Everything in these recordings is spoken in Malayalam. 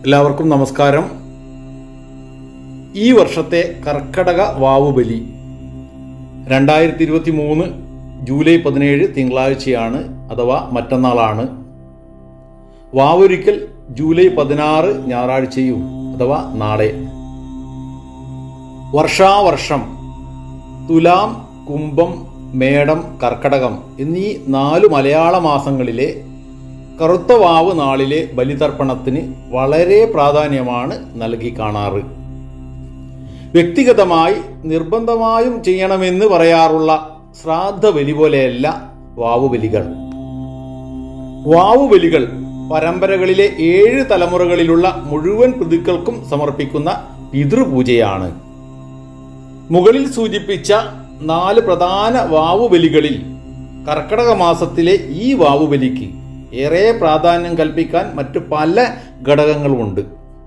എല്ലാവർക്കും നമസ്കാരം ഈ വർഷത്തെ കർക്കടക വാവുബലി രണ്ടായിരത്തി ഇരുപത്തി മൂന്ന് ജൂലൈ പതിനേഴ് തിങ്കളാഴ്ചയാണ് അഥവാ മറ്റന്നാളാണ് വാവൊരിക്കൽ ജൂലൈ പതിനാറ് ഞായറാഴ്ചയും അഥവാ നാളെ വർഷാവർഷം തുലാം കുംഭം മേടം കർക്കടകം എന്നീ നാലു മലയാള മാസങ്ങളിലെ കറുത്ത വാവ് നാളിലെ ബലിതർപ്പണത്തിന് വളരെ പ്രാധാന്യമാണ് നൽകി കാണാറ് വ്യക്തിഗതമായി നിർബന്ധമായും ചെയ്യണമെന്ന് പറയാറുള്ള ശ്രാദ്ധ ബലി പോലെയല്ല വാവുബലികൾ വാവുബലികൾ പരമ്പരകളിലെ ഏഴ് തലമുറകളിലുള്ള മുഴുവൻ പിതൃക്കൾക്കും സമർപ്പിക്കുന്ന പിതൃപൂജയാണ് മുകളിൽ സൂചിപ്പിച്ച നാല് പ്രധാന വാവുബലികളിൽ കർക്കടക മാസത്തിലെ ഈ വാവുബലിക്ക് ഏറെ പ്രാധാന്യം കൽപ്പിക്കാൻ മറ്റു പല ഘടകങ്ങളുമുണ്ട്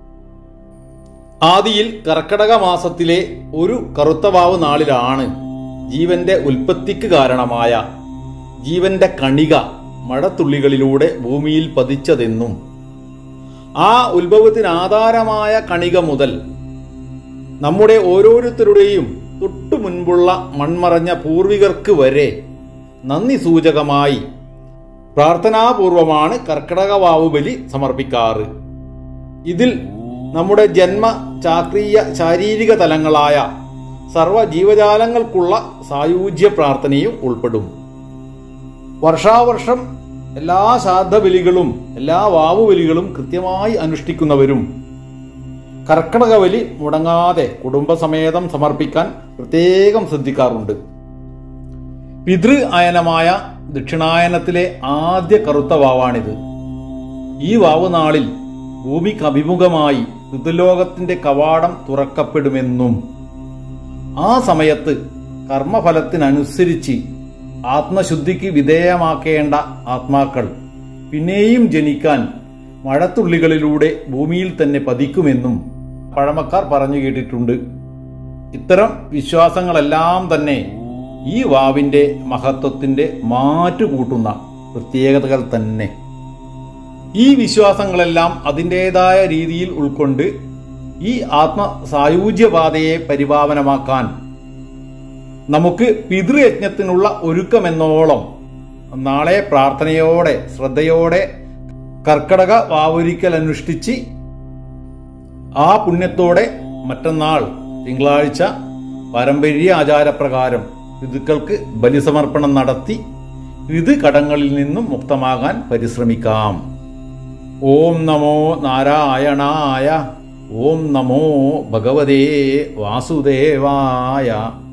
ആദിയിൽ കർക്കടക മാസത്തിലെ ഒരു കറുത്ത വാവ് നാളിലാണ് ജീവന്റെ ഉൽപ്പത്തിക്ക് കാരണമായ ജീവന്റെ കണിക മഴത്തുള്ളികളിലൂടെ ഭൂമിയിൽ പതിച്ചതെന്നും ആ ഉത്ഭവത്തിന് ആധാരമായ കണിക മുതൽ നമ്മുടെ ഓരോരുത്തരുടെയും തൊട്ടു മുൻപുള്ള മൺമറഞ്ഞ പൂർവികർക്ക് വരെ നന്ദി സൂചകമായി പ്രാർത്ഥനാപൂർവമാണ് കർക്കിടക വാവുബലി സമർപ്പിക്കാറ് ഇതിൽ നമ്മുടെ ജന്മ ചാക്രീയ ശാരീരിക തലങ്ങളായ സർവ ജീവജാലങ്ങൾക്കുള്ള സായൂജ്യ പ്രാർത്ഥനയും ഉൾപ്പെടും വർഷാവർഷം എല്ലാ ശ്രാദ്ധബലികളും എല്ലാ വാവുബലികളും കൃത്യമായി അനുഷ്ഠിക്കുന്നവരും കർക്കിടക ബലി മുടങ്ങാതെ കുടുംബസമേതം സമർപ്പിക്കാൻ പ്രത്യേകം ശ്രദ്ധിക്കാറുണ്ട് പിതൃ അയനമായ ദക്ഷിണായനത്തിലെ ആദ്യ കറുത്ത വാവാണിത് ഈ വാവ് നാളിൽ ഭൂമിക്ക് അഭിമുഖമായി പിതൃലോകത്തിന്റെ കവാടം തുറക്കപ്പെടുമെന്നും ആ സമയത്ത് കർമ്മഫലത്തിനനുസരിച്ച് ആത്മശുദ്ധിക്ക് വിധേയമാക്കേണ്ട ആത്മാക്കൾ പിന്നെയും ജനിക്കാൻ മഴത്തുള്ളികളിലൂടെ ഭൂമിയിൽ തന്നെ പതിക്കുമെന്നും പഴമക്കാർ പറഞ്ഞു കേട്ടിട്ടുണ്ട് ഇത്തരം വിശ്വാസങ്ങളെല്ലാം തന്നെ ഈ വാവിന്റെ മഹത്വത്തിന്റെ മാറ്റുകൂട്ടുന്ന പ്രത്യേകതകൾ തന്നെ ഈ വിശ്വാസങ്ങളെല്ലാം അതിൻ്റെതായ രീതിയിൽ ഉൾക്കൊണ്ട് ഈ ആത്മ സായൂജ്യപാതയെ പരിപാവനമാക്കാൻ നമുക്ക് പിതൃയജ്ഞത്തിനുള്ള ഒരുക്കമെന്നോളം നാളെ പ്രാർത്ഥനയോടെ ശ്രദ്ധയോടെ കർക്കടക വാവൊരിക്കൽ അനുഷ്ഠിച്ച് ആ പുണ്യത്തോടെ മറ്റന്നാൾ തിങ്കളാഴ്ച പാരമ്പര്യ ആചാരപ്രകാരം പിതൃക്കൾക്ക് ബലിസമർപ്പണം നടത്തി ഇത് കടങ്ങളിൽ നിന്നും മുക്തമാകാൻ പരിശ്രമിക്കാം ഓം നമോ നാരായണായ ഓം നമോ ഭഗവതേ വാസുദേവായ